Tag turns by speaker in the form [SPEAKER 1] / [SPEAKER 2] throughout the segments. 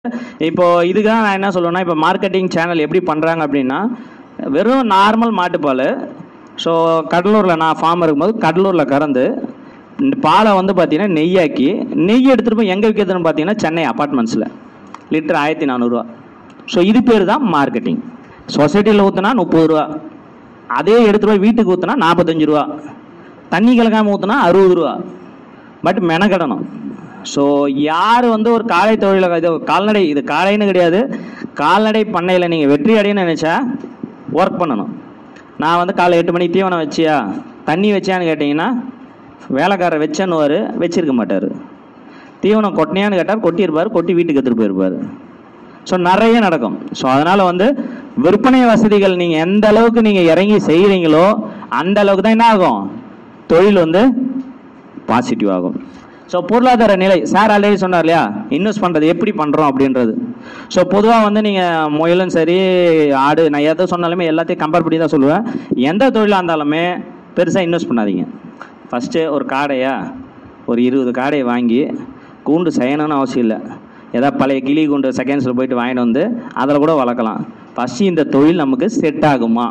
[SPEAKER 1] இப்போ இதுக்காக நான் என்ன சொல்லுவேன்னா இப்போ மார்க்கெட்டிங் சேனல் எப்படி பண்ணுறாங்க அப்படின்னா வெறும் நார்மல் மாட்டுப்பால் ஸோ கடலூரில் நான் ஃபார்ம் இருக்கும்போது கடலூரில் கறந்து இந்த பாலை வந்து பார்த்தீங்கன்னா நெய்யாக்கி நெய் எடுத்துகிட்டு போய் எங்கே விற்கிறதுன்னு பார்த்தீங்கன்னா சென்னை அப்பார்ட்மெண்ட்ஸில் லிட்டர் ஆயிரத்தி நானூறுரூவா ஸோ இது பேர் தான் மார்க்கெட்டிங் சொசைட்டியில் ஊற்றுனா முப்பது ரூபா அதே எடுத்துகிட்டு போய் வீட்டுக்கு ஊற்றுனா நாற்பத்தஞ்சு ரூபா தண்ணி கலக்காமல் ஊற்றுனா அறுபது ரூபா பட் மெனக்கடணும் ஸோ யார் வந்து ஒரு காலை தொழில இது கால்நடை இது காலைன்னு கிடையாது கால்நடை பண்ணையில் நீங்கள் வெற்றி அடையணும்னு நினச்சா ஒர்க் பண்ணணும் நான் வந்து காலை எட்டு மணிக்கு தீவனம் வச்சியா தண்ணி வச்சியான்னு கேட்டிங்கன்னா வேலைக்காரர் வச்சேன்னுவார் வச்சிருக்க மாட்டார் தீவனம் கொட்டினியான்னு கேட்டால் கொட்டியிருப்பார் கொட்டி வீட்டுக்கு எடுத்துகிட்டு போயிருப்பார் ஸோ நிறைய நடக்கும் ஸோ அதனால் வந்து விற்பனை வசதிகள் நீங்கள் எந்த அளவுக்கு நீங்கள் இறங்கி செய்கிறீங்களோ அந்த அளவுக்கு தான் என்ன ஆகும் தொழில் வந்து பாசிட்டிவ் ஆகும் ஸோ பொருளாதார நிலை சார் ஆல்ரெடி சொன்னார் இல்லையா இன்வெஸ்ட் பண்ணுறது எப்படி பண்ணுறோம் அப்படின்றது ஸோ பொதுவாக வந்து நீங்கள் முயலும் சரி ஆடு நான் எதை சொன்னாலுமே எல்லாத்தையும் கம்பேர் பண்ணி தான் சொல்லுவேன் எந்த தொழிலாக இருந்தாலுமே பெருசாக இன்வெஸ்ட் பண்ணாதீங்க ஃபஸ்ட்டு ஒரு காடையா ஒரு இருபது காடையை வாங்கி கூண்டு செய்யணும்னு அவசியம் இல்லை ஏதாவது பழைய கிளி கூண்டு செகண்ட்ஸில் போயிட்டு வாங்கிட்டு வந்து அதில் கூட வளர்க்கலாம் ஃபஸ்ட்டு இந்த தொழில் நமக்கு செட் ஆகுமா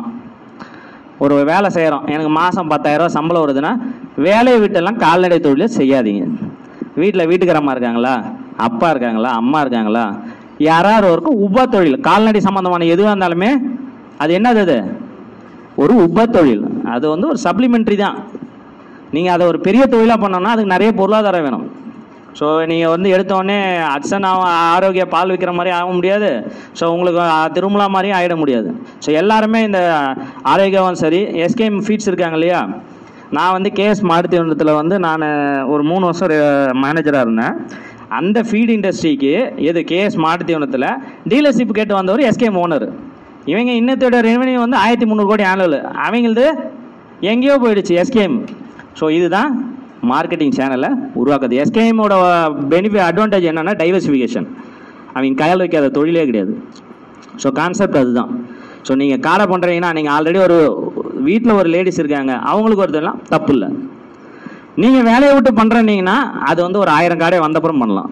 [SPEAKER 1] ஒரு வேலை செய்கிறோம் எனக்கு மாதம் பத்தாயிரரூவா சம்பளம் வருதுன்னா வேலையை விட்டெல்லாம் கால்நடை தொழிலை செய்யாதீங்க வீட்டில் வீட்டுக்காரம்மா இருக்காங்களா அப்பா இருக்காங்களா அம்மா இருக்காங்களா யாராவது ஒருக்கும் உப தொழில் கால்நடை சம்மந்தமான எதுவாக இருந்தாலுமே அது என்னது அது ஒரு உப தொழில் அது வந்து ஒரு சப்ளிமெண்ட்ரி தான் நீங்கள் அதை ஒரு பெரிய தொழிலாக பண்ணோன்னா அதுக்கு நிறைய பொருளாதாரம் வேணும் ஸோ நீங்கள் வந்து எடுத்தோடனே அச்சன் ஆரோக்கிய பால் விற்கிற மாதிரி ஆக முடியாது ஸோ உங்களுக்கு அஹ், திருமலா மாதிரியும் ஆகிட முடியாது ஸோ எல்லாருமே இந்த ஆரோக்கியம் சரி எஸ்கேஎம் ஃபீட்ஸ் இருக்காங்க இல்லையா நான் வந்து கேஎஸ் மாருதி நிறுவனத்தில் வந்து நான் ஒரு மூணு வருஷம் மேனேஜராக இருந்தேன் அந்த ஃபீட் இண்டஸ்ட்ரிக்கு எது கேஎஸ் மாருதி நிறுவனத்தில் டீலர்ஷிப் கேட்டு வந்தவர் எஸ்கேஎம் ஓனர் இவங்க இன்னத்தோட ரெவன்யூ வந்து ஆயிரத்தி முந்நூறு கோடி ஆனுவல் அவங்களது எங்கேயோ போயிடுச்சு எஸ்கேஎம் ஸோ இதுதான் மார்க்கெட்டிங் சேனலை உருவாக்குது எஸ்கேஎம்மோட பெனிஃபிட் அட்வான்டேஜ் என்னன்னா டைவர்சிஃபிகேஷன் அவங்க கையால் வைக்காத தொழிலே கிடையாது ஸோ கான்செப்ட் அதுதான் ஸோ நீங்கள் காடை பண்ணுறீங்கன்னா நீங்கள் ஆல்ரெடி ஒரு வீட்டில் ஒரு லேடிஸ் இருக்காங்க அவங்களுக்கு ஒருத்தெல்லாம் தப்பு இல்லை நீங்கள் வேலையை விட்டு பண்ணுறீங்கன்னா அது வந்து ஒரு ஆயிரம் காடை வந்தப்புறம் பண்ணலாம்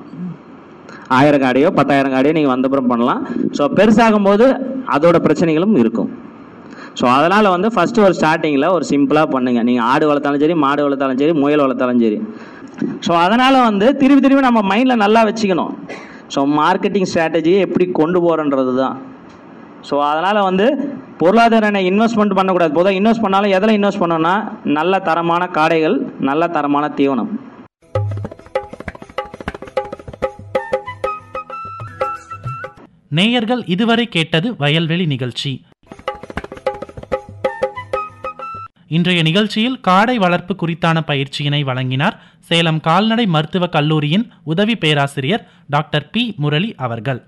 [SPEAKER 1] ஆயிரம் காடையோ பத்தாயிரம் காடையோ நீங்கள் வந்தப்புறம் பண்ணலாம் ஸோ பெருசாகும் போது அதோட பிரச்சனைகளும் இருக்கும் ஸோ அதனால் வந்து ஃபஸ்ட்டு ஒரு ஸ்டார்டிங்கில் ஒரு சிம்பிளாக பண்ணுங்கள் நீங்கள் ஆடு வளர்த்தாலும் சரி மாடு வளர்த்தாலும் சரி முயல் வளர்த்தாலும் சரி ஸோ அதனால் வந்து திருப்பி திருப்பி நம்ம மைண்டில் நல்லா வச்சுக்கணும் ஸோ மார்க்கெட்டிங் ஸ்ட்ராட்டஜியை எப்படி கொண்டு போகிறன்றது தான் ஸோ அதனால் வந்து பொருளாதார இன்வெஸ்ட்மெண்ட் பண்ணக்கூடாது பொதுவாக இன்வெஸ்ட் பண்ணாலும் எதில் இன்வெஸ்ட் பண்ணோன்னா நல்ல தரமான காடைகள் நல்ல தரமான தீவனம்
[SPEAKER 2] நேயர்கள் இதுவரை கேட்டது வயல்வெளி நிகழ்ச்சி இன்றைய நிகழ்ச்சியில் காடை வளர்ப்பு குறித்தான பயிற்சியினை வழங்கினார் சேலம் கால்நடை மருத்துவக் கல்லூரியின் உதவி பேராசிரியர் டாக்டர் பி முரளி அவர்கள்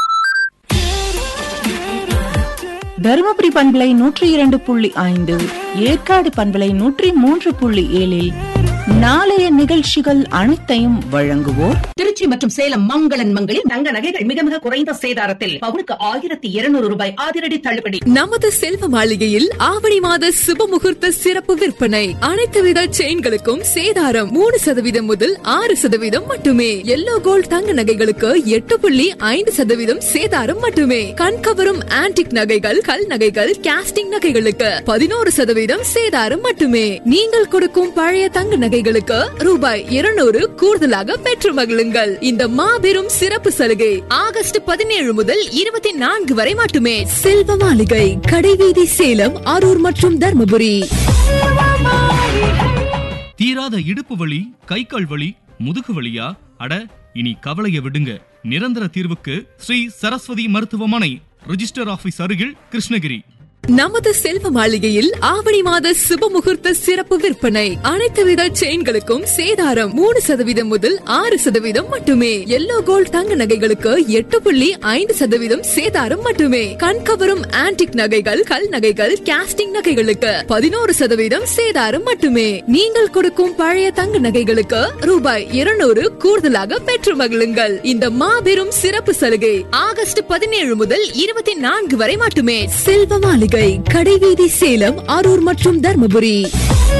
[SPEAKER 3] தருமபுரி பண்பலை நூற்றி இரண்டு புள்ளி ஐந்து ஏற்காடு பண்பலை நூற்றி மூன்று புள்ளி ஏழில் நாளைய நிகழ்ச்சிகள் அனைத்தையும் வழங்குவோர்
[SPEAKER 4] திருச்சி மற்றும் சேலம் மங்களன் மங்களில் தங்க நகைகள் மிக மிக குறைந்த சேதாரத்தில் பவுனுக்கு ஆயிரத்தி இருநூறு ரூபாய் அதிரடி தள்ளுபடி
[SPEAKER 5] நமது செல்வ மாளிகையில் ஆவணி மாத சுப முகூர்த்த சிறப்பு விற்பனை அனைத்து வித செயின்களுக்கும் சேதாரம் மூணு சதவீதம் முதல் ஆறு சதவீதம் மட்டுமே எல்லோ கோல்ட் தங்க நகைகளுக்கு எட்டு புள்ளி ஐந்து சதவீதம் சேதாரம் மட்டுமே கண்கவரும் ஆன்டிக் நகைகள் கல் நகைகள் கேஸ்டிங் நகைகளுக்கு பதினோரு சதவீதம் சேதாரம் மட்டுமே நீங்கள் கொடுக்கும் பழைய தங்க நகைகளுக்கு ரூபாய் இருநூறு கூடுதலாக பெற்று மகிழுங்கள் இந்த மாபெரும் சிறப்பு சலுகை ஆகஸ்ட் பதினேழு முதல் இருபத்தி நான்கு வரை மட்டுமே செல்வ மாளிகை கடைவீதி சேலம் அரூர் மற்றும் தர்மபுரி
[SPEAKER 6] தீராத இடுப்பு வலி கை கால் வலி முதுகு வலியா அட இனி கவலைய விடுங்க நிரந்தர தீர்வுக்கு ஸ்ரீ சரஸ்வதி மருத்துவமனை ரிஜிஸ்டர் ஆபீஸ் அருகில் கிருஷ்ணகிரி
[SPEAKER 5] நமது செல்வ மாளிகையில் ஆவணி மாத சுப முகூர்த்த சிறப்பு விற்பனை அனைத்து வித செயின்களுக்கும் சேதாரம் மூணு சதவீதம் முதல் ஆறு சதவீதம் மட்டுமே எல்லோ கோல்ட் தங்க நகைகளுக்கு எட்டு புள்ளி ஐந்து சதவீதம் சேதாரம் மட்டுமே கண்கவரும் ஆன்டிக் நகைகள் கல் நகைகள் கேஸ்டிங் நகைகளுக்கு பதினோரு சதவீதம் சேதாரம் மட்டுமே நீங்கள் கொடுக்கும் பழைய தங்க நகைகளுக்கு ரூபாய் இருநூறு கூடுதலாக பெற்று மகிழுங்கள் இந்த மாபெரும் சிறப்பு சலுகை ஆகஸ்ட் பதினேழு முதல் இருபத்தி நான்கு வரை மட்டுமே செல்வ மாளிகை கடைவீதி சேலம் அரூர் மற்றும் தர்மபுரி